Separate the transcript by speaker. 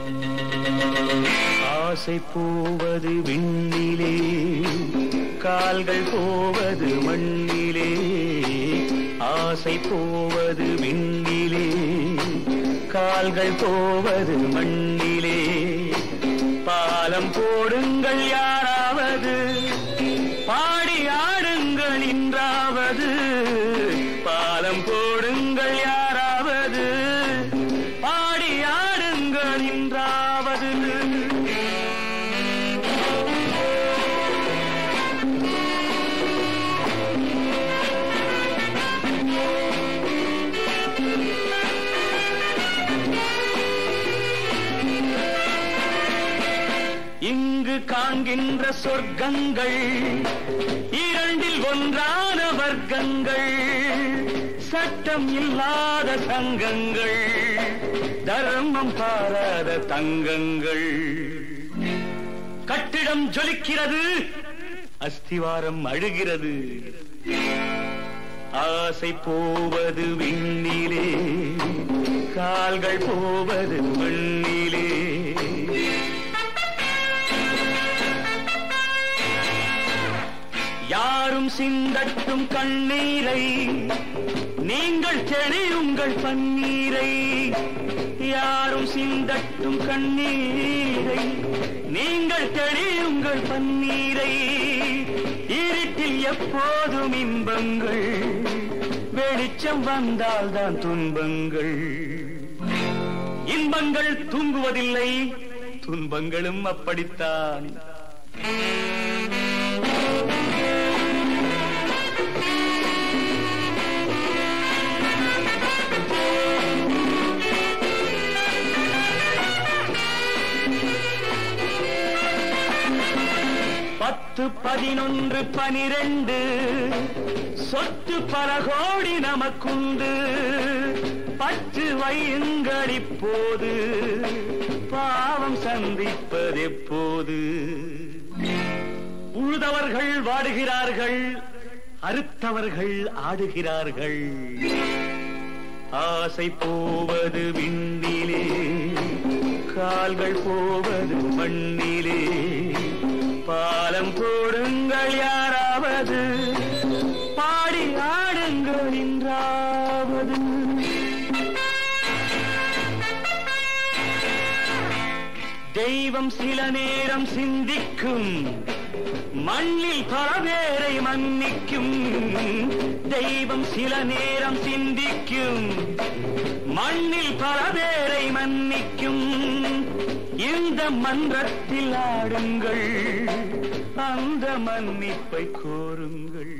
Speaker 1: ஆசை போவது விண்ணிலே கால்கள் போவது மண்ணிலே ஆசை போவது விண்ணிலே கால்கள் போவது மண்ணிலே பாலம் போடுங்கள் யாராவது பாடி ஆடுங்கள் இன்றாவது பாலம் போடுங்கள் யாராவது பாடி ஆடுங்கள் இன்றாவது இங்கு காண்கின்ற சொர்க்கங்கள் இரண்டில் ஒன்றான வர்க்கங்கள் சட்டம் இல்லாத சங்கங்கள் தர்மம் பாராத தங்கங்கள் கட்டிடம் ஜொலிக்கிறது அஸ்திவாரம் அழுகிறது ஆசை போவது விண்ணிலே கால்கள் போவது மண்ணிலே யாரும் சிந்தட்டும் கண்ணீரை நீங்கள் தெளியுங்கள் பன்னீரை யாரும் சிந்தட்டும் கண்ணீரை நீங்கள் தெளியுங்கள் பன்னீரை இருட்டில் எப்போதும் இன்பங்கள் வெளிச்சம் வந்தால்தான் துன்பங்கள் இன்பங்கள் தூங்குவதில்லை துன்பங்களும் அப்படித்தான் பத்து பதினொன்று பனிரெண்டு சொத்து பல கோடி நமக்குண்டு பற்று வையுங்கள் இப்போது பாவம் சந்திப்பதெப்போது உழுதவர்கள் வாடுகிறார்கள் அறுத்தவர்கள் ஆடுகிறார்கள் ஆசை போவது விண்ணிலே கால்கள் போவது மண்ணிலே பாலம் போடுங்கள் யாராவது பாடி ஆடுங்கள் என்றாவது தெய்வம் சில நேரம் சிந்திக்கும் மண்ணில் பல பேரை மன்னிக்கும் தெய்வம் சில நேரம் சிந்திக்கும் மண்ணில் பல பேரை மன்னிக்கும் இந்த மன்றத்தில் ஆடுங்கள் அந்த மன்னிப்பை கோருங்கள்